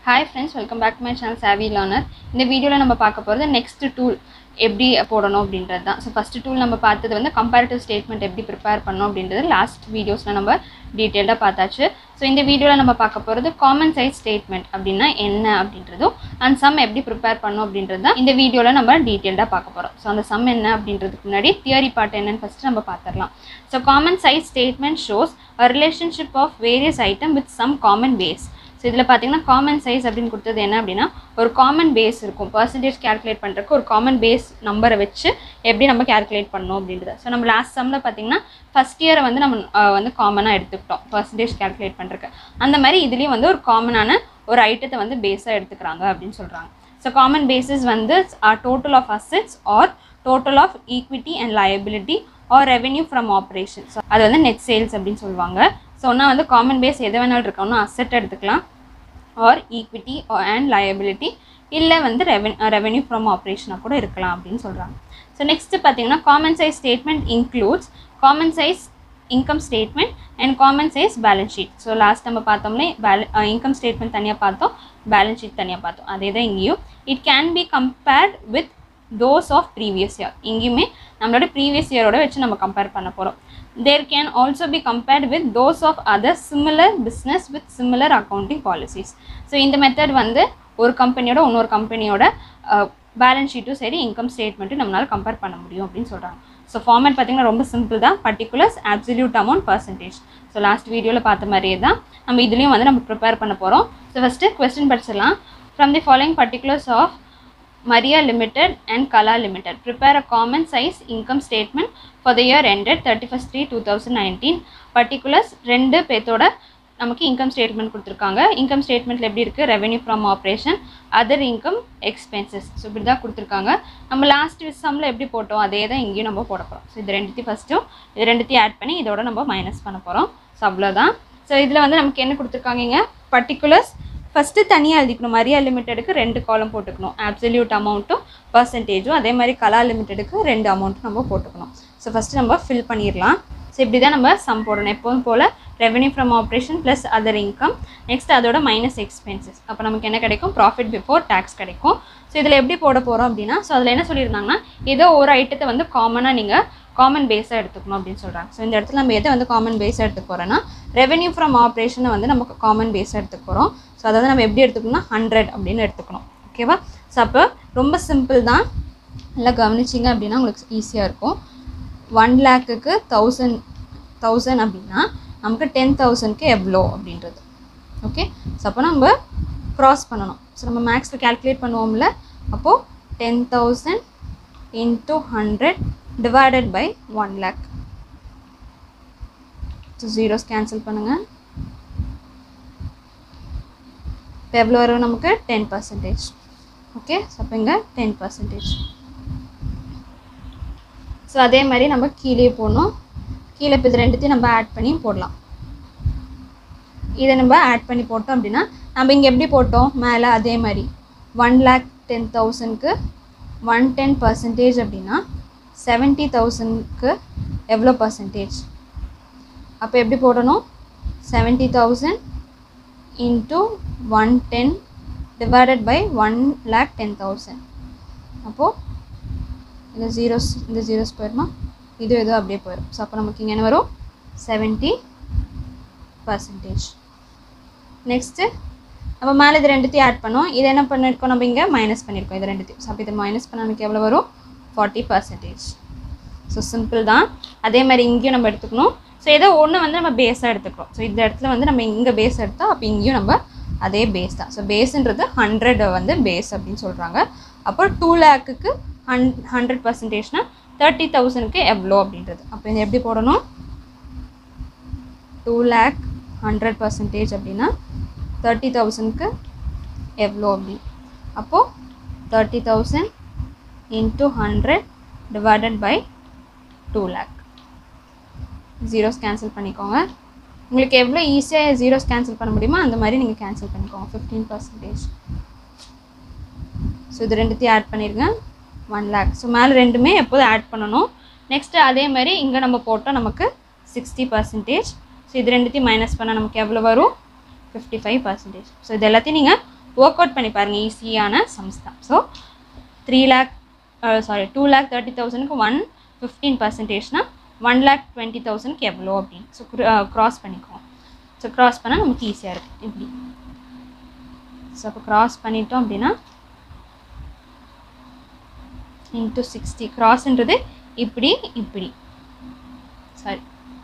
Hi friends welcome back to my channel Savi learner இந்த வீடியோவில் நம்ம பார்க்க போகிறது நெக்ஸ்ட் டூல் எப்படி போடணும் அப்படின்றது தான் ஸோ ஃபஸ்ட்டு டூல் நம்ம பார்த்தது வந்து கம்பேரிட்டிவ் ஸ்டேட்மெண்ட் எப்படி ப்ரிப்பேர் பண்ணணும் அப்படின்றது லாஸ்ட் வீடியோஸில் நம்ம டீட்டெயில்டாக பார்த்தாச்சு ஸோ இந்த வீடியோவில் நம்ம பார்க்க போகிறது காமன் சைஸ் ஸ்டேட்மெண்ட் அப்படின்னா என்ன அப்படின்றதும் அண்ட் சம் எப்படி ப்ரிப்பேர் பண்ணணும் அப்படின்றது தான் இந்த வீடியோவில் நம்ம டீட்டெயில்டாக பார்க்க போகிறோம் ஸோ அந்த சம் என்ன அப்படின்றதுக்கு முன்னாடி தியரி பார்ட் என்னன்னு ஃபஸ்ட்டு நம்ம பார்த்துடலாம் so common size statement shows a relationship of various item with some common base so இதில் பார்த்தீங்கன்னா காமன் சைஸ் அப்படின்னு கொடுத்தது என்ன அப்படின்னா ஒரு காமன் பேஸ் இருக்கும் பர்சன்டேஜ் கேல்குலேட் பண்ணுறதுக்கு ஒரு காமன் பேஸ் நம்பரை வச்சு எப்படி நம்ம கேல்குலேட் பண்ணணும் அப்படின்றது ஸோ நம்ம லாஸ்ட் சம்மில் பார்த்தீங்கன்னா ஃபஸ்ட் இயரை வந்து நம்ம அஹ், வந்து காமனாக எடுத்துக்கிட்டோம் பர்சன்டேஜ் கேல்குலேட் பண்ணுறதுக்கு அந்த மாதிரி இதுலேயும் வந்து ஒரு காமனான ஒரு ஐட்டத்தை வந்து பேஸாக எடுத்துக்கிறாங்க அப்படின்னு சொல்கிறாங்க ஸோ காமன் பேசிஸ் வந்து total of assets or total of equity and liability or revenue from operations அது வந்து நெட் சேல்ஸ் அப்படின்னு சொல்லுவாங்க ஸோ ஒன்றா வந்து காமன் பேஸ் எது வேணாலும் இருக்கணும் அசெட் எடுத்துக்கலாம் ஆர் ஈக்விட்டி அண்ட் liability இல்லை வந்து ரெவென் ரெவென்யூ ஃப்ரம் ஆப்ரேஷனாக கூட இருக்கலாம் அப்படின்னு சொல்கிறாங்க ஸோ நெக்ஸ்ட்டு பார்த்தீங்கன்னா common size statement includes common size income statement and common size balance sheet so last நம்ம பார்த்தோம்லே பேல இன்கம் ஸ்டேட்மெண்ட் தனியாக பார்த்தோம் பேலன்ஸ் ஷீட் தனியாக பார்த்தோம் அதே தான் இங்கேயும் it can be compared with those of previous year இங்கேயுமே நம்மளோட ப்ரீவியஸ் இயரோட வச்சு நம்ம கம்பேர் பண்ண போகிறோம் there can also be compared with those of other similar business with similar accounting policies so இந்த மெத்தட் வந்து ஒரு கம்பெனியோட இன்னொரு கம்பெனியோட பேலன்ஸ் ஷீட்டும் சரி இன்கம் ஸ்டேட்மெண்ட்டும் நம்மளால் கம்பேர் பண்ண முடியும் அப்படின்னு சொல்கிறாங்க ஸோ ஃபார்மேட் பார்த்தீங்கன்னா ரொம்ப சிம்பிள் தான் particulars absolute amount percentage so last வீடியோவில் பார்த்த மாதிரியே தான் நம்ம இதுலேயும் வந்து நம்ம ப்ரிப்பேர் பண்ண போகிறோம் ஸோ ஃபஸ்ட்டு கொஸ்டின் படிச்சிடலாம் from the following particulars of Maria Limited and Kala Limited. Prepare a common size income statement for the year ended 31st 3 2019. Particulars ரெண்டு பேர்த்தோட நமக்கு இன்கம் ஸ்டேட்மெண்ட் கொடுத்துருக்காங்க இன்கம் ஸ்டேட்மெண்ட்டில் எப்படி இருக்குது revenue from operation other income expenses so இப்படி தான் கொடுத்துருக்காங்க நம்ம லாஸ்ட் சம்மில் எப்படி போட்டோம் அதே தான் இங்கேயும் நம்ம போட போகிறோம் ஸோ இது ரெண்டுத்தையும் ஃபஸ்ட்டும் இது ரெண்டுத்தையும் ஆட் பண்ணி இதோட நம்ம மைனஸ் பண்ண போகிறோம் ஸோ அவ்வளோதான் ஸோ இதில் வந்து நமக்கு என்ன கொடுத்துருக்காங்க இங்கே பர்டிகுலர்ஸ் ஃபஸ்ட்டு தனியாக எழுதிக்கணும் மரியா லிமிட்டெடுக்கு ரெண்டு காலம் போட்டுக்கணும் அப்சல்யூட் அமௌண்ட்டும் பர்சன்டேஜும் அதே மாதிரி கலா லிமிட்டெடுக்கு ரெண்டு அமௌண்ட்டும் நம்ம போட்டுக்கணும் ஸோ ஃபஸ்ட்டு நம்ம ஃபில் பண்ணிடலாம் ஸோ இப்படி தான் நம்ம சம் போடணும் எப்போதும் போல் revenue from operation plus other income next அதோட மைனஸ் எக்ஸ்பென்சஸ் அப்போ நமக்கு என்ன கிடைக்கும் ப்ராஃபிட் பிஃபோர் டேக்ஸ் கிடைக்கும் ஸோ இதில் எப்படி போட போகிறோம் அப்படின்னா ஸோ அதில் என்ன சொல்லியிருந்தாங்கன்னா ஏதோ ஒரு ஐட்டத்தை வந்து காமனாக நீங்கள் காமன் பேஸாக எடுத்துக்கணும் அப்படின்னு சொல்கிறாங்க ஸோ இந்த இடத்துல நம்ம எதை வந்து காமன் பேஸாக எடுத்துக்க போகிறோன்னா ரெவென்யூ ஃப்ரம் ஆப்ரேஷனை வந்து நமக்கு காமன் பேஸாக எடுத்துக்க போகிறோம் ஸோ அதை வந்து நம்ம எப்படி எடுத்துக்கணும்னா ஹண்ட்ரட் அப்படின்னு எடுத்துக்கணும் ஓகேவா ஸோ அப்போ ரொம்ப சிம்பிள் தான் நல்லா கவனிச்சிங்க அப்படின்னா உங்களுக்கு ஈஸியாக இருக்கும் ஒன் லேக்குக்கு தௌசண்ட் தௌசண்ட் அப்படின்னா நமக்கு டென் தௌசண்ட்க்கு எவ்வளோ அப்படின்றது ஓகே ஸோ அப்போ நம்ம க்ராஸ் பண்ணணும் ஸோ நம்ம மேக்ஸில் கேல்குலேட் பண்ணுவோம்ல அப்போது ten thousand into hundred divided by one lakh so zeros cancel பண்ணுங்கள் இப்போ எவ்வளோ வரும் நமக்கு டென் பர்சன்டேஜ் ஓகே ஸோ அப்போ இங்கே டென் பர்சன்டேஜ் ஸோ அதே மாதிரி நம்ம கீழே போடணும் கீழே இப்போ இது ரெண்டுத்தையும் நம்ம ஆட் பண்ணி போடலாம் இதை நம்ம ஆட் பண்ணி போட்டோம் அப்படின்னா நம்ம இங்கே எப்படி போட்டோம் மேலே அதே மாதிரி ஒன் லேக் டென் தௌசண்ட்க்கு ஒன் டென் பர்சன்டேஜ் அப்படின்னா செவன்ட்டி தௌசண்ட்க்கு எவ்வளோ பர்சன்டேஜ் அப்போ எப்படி போடணும் seventy thousand into one ten divided by one lakh ten thousand அப்போது இந்த ஜீரோஸ் இந்த ஜீரோஸ் போயிடுமா இது ஏதோ அப்படியே போயிடும் ஸோ அப்போ நமக்கு இங்கே என்ன வரும் செவன்ட்டி பர்சன்டேஜ் நெக்ஸ்ட்டு நம்ம மேலே இது ரெண்டுத்தையும் ஆட் பண்ணோம் இது என்ன பண்ணியிருக்கோம் நம்ம இங்கே மைனஸ் பண்ணியிருக்கோம் இது ரெண்டுத்தையும் ஸோ அப்போ இது மைனஸ் பண்ண நமக்கு எவ்வளோ வரும் ஃபார்ட்டி பர்சன்டேஜ் ஸோ சிம்பிள் தான் அதே மாதிரி இங்கேயும் நம்ம எடுத்துக்கணும் ஸோ ஏதோ ஒன்று வந்து நம்ம பேஸாக எடுத்துக்கிறோம் ஸோ இந்த இடத்துல வந்து நம்ம இங்கே பேஸ் எடுத்தோம் அப்போ இங்கேயும் நம்ம அதே பேஸ் தான் ஸோ பேஸுன்றது ஹண்ட்ரட் வந்து பேஸ் அப்படின்னு சொல்கிறாங்க அப்போ டூ லேக்குக்கு ஹன் ஹண்ட்ரட் பர்சன்டேஜ்னா தேர்ட்டி தௌசண்ட்க்கு எவ்வளோ அப்படின்றது அப்போ இது எப்படி போடணும் டூ லேக் ஹண்ட்ரட் பர்சன்டேஜ் அப்படின்னா தேர்ட்டி தௌசண்ட்க்கு எவ்வளோ அப்படி அப்போது thirty thousand into hundred divided by two lakh zeros cancel பண்ணிக்கோங்க உங்களுக்கு எவ்வளோ ஈஸியாக ஜீரோஸ் கேன்சல் பண்ண முடியுமோ அந்த மாதிரி நீங்கள் கேன்சல் பண்ணிக்கோங்க ஃபிஃப்டீன் பர்சன்டேஜ் ஸோ இது ரெண்டுத்தையும் ஆட் பண்ணிடுங்க ஒன் லேக் ஸோ மேலே ரெண்டுமே எப்போதும் ஆட் பண்ணணும் நெக்ஸ்ட்டு அதே மாதிரி இங்கே நம்ம போட்டோம் நமக்கு சிக்ஸ்டி பர்சன்டேஜ் ஸோ இது ரெண்டுத்தையும் மைனஸ் பண்ணால் நமக்கு எவ்வளோ வரும் ஃபிஃப்டி ஃபைவ் பர்சன்டேஜ் ஸோ இது எல்லாத்தையும் நீங்கள் ஒர்க் அவுட் பண்ணி பாருங்கள் ஈஸியான சம்ஸ் தான் so three lakh sorry two lakh thirty தௌசண்ட்க்கு ஒன் ஃபிஃப்டீன் பர்சன்டேஜ்னா ஒன் லேக் டுவெண்ட்டி தௌசண்ட்க்கு எவ்வளோ அப்படின்னு ஸோ க்ராஸ் பண்ணிக்குவோம் ஸோ க்ராஸ் பண்ணால் நமக்கு ஈஸியாக இருக்குது இப்படி ஸோ அப்போ க்ராஸ் பண்ணிட்டோம் அப்படின்னா இன்ட்டு சிக்ஸ்டி க்ராஸ்ன்றது இப்படி இப்படி சாரி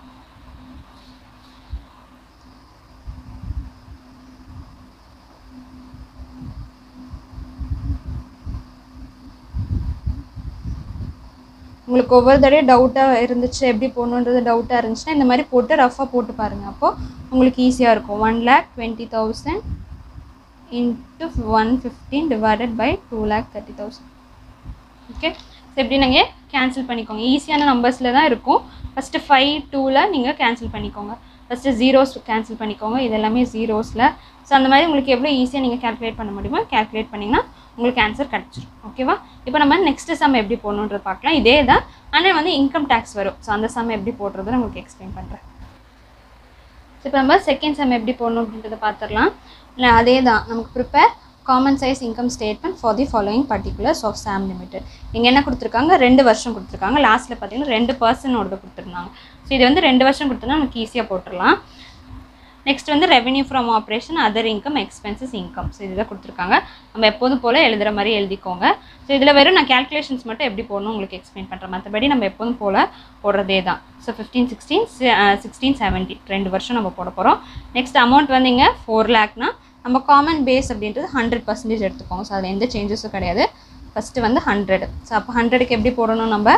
உங்களுக்கு ஒவ்வொரு தடவையும் டவுட்டாக இருந்துச்சு எப்படி போகணுன்றது டவுட்டாக இருந்துச்சுன்னா இந்த மாதிரி போட்டு ரஃபாக போட்டு பாருங்கள் அப்போது உங்களுக்கு ஈஸியாக இருக்கும் one lakh twenty thousand into one fifteen divided by two lakh thirty thousand okay so எப்படி நீங்கள் கேன்சல் பண்ணிக்கோங்க ஈஸியான நம்பர்ஸில் தான் இருக்கும் ஃபஸ்ட்டு ஃபைவ் டூவில் நீங்கள் கேன்சல் பண்ணிக்கோங்க ஃபஸ்ட்டு ஜீரோஸ் கேன்சல் பண்ணிக்கோங்க இது எல்லாமே ஜீரோஸில் ஸோ அந்த மாதிரி உங்களுக்கு எவ்வளோ ஈஸியாக நீங்கள் கேல்குலேட் பண்ண முடியுமோ கேல்குலேட் பண்ணிங்கன்னா உங்களுக்கு ஆன்சர் கிடச்சிரும் ஓகேவா இப்போ நம்ம நெக்ஸ்ட் சம் எப்படி போடணுன்றது பார்க்கலாம் இதே தான் ஆனால் வந்து இன்கம் டேக்ஸ் வரும் ஸோ அந்த சம் எப்படி போடுறது நான் உங்களுக்கு எக்ஸ்பிளைன் பண்ணுறேன் ஸோ இப்போ நம்ம செகண்ட் சம் எப்படி போடணும் அப்படின்றத பார்த்துடலாம் இல்லை அதே தான் நமக்கு prepare common size income statement for the following particulars of Sam limited இங்கே என்ன கொடுத்துருக்காங்க ரெண்டு வருஷம் கொடுத்துருக்காங்க லாஸ்ட்டில் பார்த்தீங்கன்னா ரெண்டு பர்சனோடது கொடுத்துருந்தாங்க ஸோ இது வந்து ரெண்டு வருஷம் கொடுத்தோன்னா நமக்கு ஈஸியாக போட்டுடலாம் நெக்ஸ்ட் வந்து revenue from operation other income expenses income so இதுதான் கொடுத்துருக்காங்க நம்ம எப்போதும் போல் எழுதுகிற மாதிரி எழுதிக்கோங்க ஸோ இதில் வெறும் நான் கேல்குலேஷன்ஸ் மட்டும் எப்படி போடணும் உங்களுக்கு எக்ஸ்பிளைன் பண்ணுறேன் மற்றபடி நம்ம எப்போதும் போல் போடுறதே தான் so fifteen sixteen sixteen seventeen ரெண்டு வருஷம் நம்ம போட போகிறோம் நெக்ஸ்ட் அமௌண்ட் வந்து இங்கே ஃபோர் லேக்னா நம்ம காமன் பேஸ் அப்படின்றது ஹண்ட்ரட் பர்சன்டேஜ் எடுத்துக்கோங்க ஸோ அதில் எந்த சேஞ்சஸும் கிடையாது ஃபஸ்ட்டு வந்து ஹண்ட்ரட் ஸோ அப்போ ஹண்ட்ரடுக்கு எப்படி போடணும் நம்ம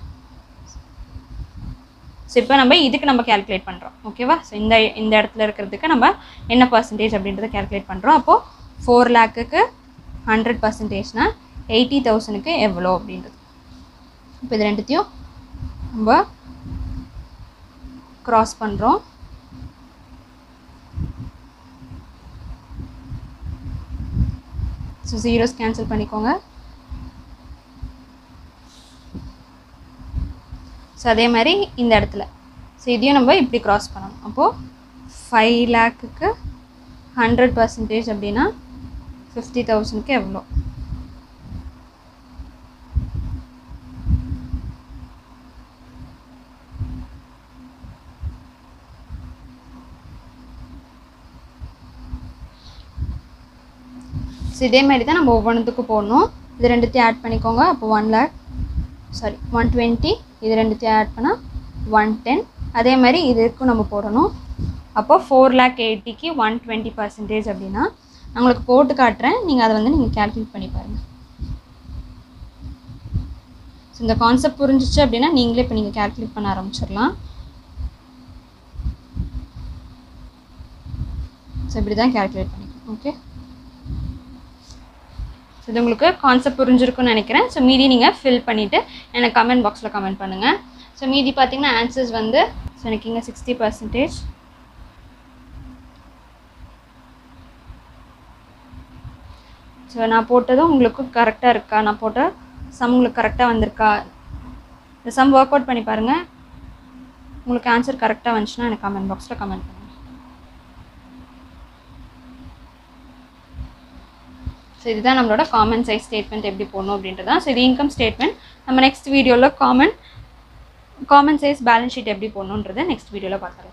ஸோ இப்போ நம்ம இதுக்கு நம்ம கேல்குலேட் பண்ணுறோம் ஓகேவா ஸோ இந்த இந்த இடத்துல இருக்கிறதுக்கு நம்ம என்ன பர்சன்டேஜ் அப்படின்றத கேல்குலேட் பண்ணுறோம் அப்போது ஃபோர் லேக்குக்கு ஹண்ட்ரட் பர்சன்டேஜ்னா எயிட்டி தௌசண்ட்க்கு எவ்வளோ அப்படின்றது இப்போ இது ரெண்டுத்தையும் நம்ம க்ராஸ் பண்ணுறோம் ஸோ ஜீரோஸ் கேன்சல் பண்ணிக்கோங்க ஸோ அதே மாதிரி இந்த இடத்துல ஸோ இதையும் நம்ம இப்படி க்ராஸ் பண்ணணும் அப்போது ஃபைவ் லேக்குக்கு ஹண்ட்ரட் பர்சன்டேஜ் அப்படின்னா ஃபிஃப்டி தௌசண்ட்க்கு எவ்வளோ ஸோ இதே மாதிரி தான் நம்ம ஒவ்வொன்றுத்துக்கும் போடணும் இது ரெண்டுத்தையும் ஆட் பண்ணிக்கோங்க அப்போ one lakh sorry one twenty இது ரெண்டுத்தையும் ஆட் பண்ணால் ஒன் டென் அதே மாதிரி இதுக்கும் நம்ம போடணும் அப்போ ஃபோர் லேக் எயிட்டிக்கு ஒன் டுவெண்ட்டி பர்சன்டேஜ் அப்படின்னா நான் உங்களுக்கு போட்டு காட்டுறேன் நீங்கள் அதை வந்து நீங்கள் கேல்குலேட் பண்ணி பாருங்கள் ஸோ இந்த கான்செப்ட் புரிஞ்சிச்சு அப்படின்னா நீங்களே இப்போ நீங்கள் கேல்குலேட் பண்ண ஆரம்பிச்சிடலாம் ஸோ இப்படி தான் கேல்குலேட் பண்ணிக்கணும் ஓகே ஸோ இது உங்களுக்கு கான்செப்ட் புரிஞ்சிருக்கும்னு நினைக்கிறேன் ஸோ மீதி நீங்கள் ஃபில் பண்ணிவிட்டு எனக்கு கமெண்ட் பாக்ஸில் கமெண்ட் பண்ணுங்கள் ஸோ மீதி பார்த்தீங்கன்னா ஆன்சர்ஸ் வந்து ஸோ எனக்கு இங்கே சிக்ஸ்டி பர்சன்டேஜ் ஸோ நான் போட்டதும் உங்களுக்கு கரெக்டாக இருக்கா நான் போட்ட சம் உங்களுக்கு கரெக்டாக வந்திருக்கா இந்த சம் ஒர்க் அவுட் பண்ணி பாருங்கள் உங்களுக்கு ஆன்சர் கரெக்டாக வந்துச்சுன்னா எனக்கு கமெண்ட் பாக்ஸில் கமெண்ட் பண்ணுங்கள் ஸோ இதுதான் நம்மளோட காமன் சைஸ் ஸ்டேட்மெண்ட் எப்படி போடணும் அப்படின்றதான் ஸோ இது இன்கம் ஸ்டேட்மெண்ட் நம்ம நெக்ஸ்ட் வீடியோவில் common common size balance sheet எப்படி போடணுன்றதை நெக்ஸ்ட் வீடியோவில் பார்க்கலாம்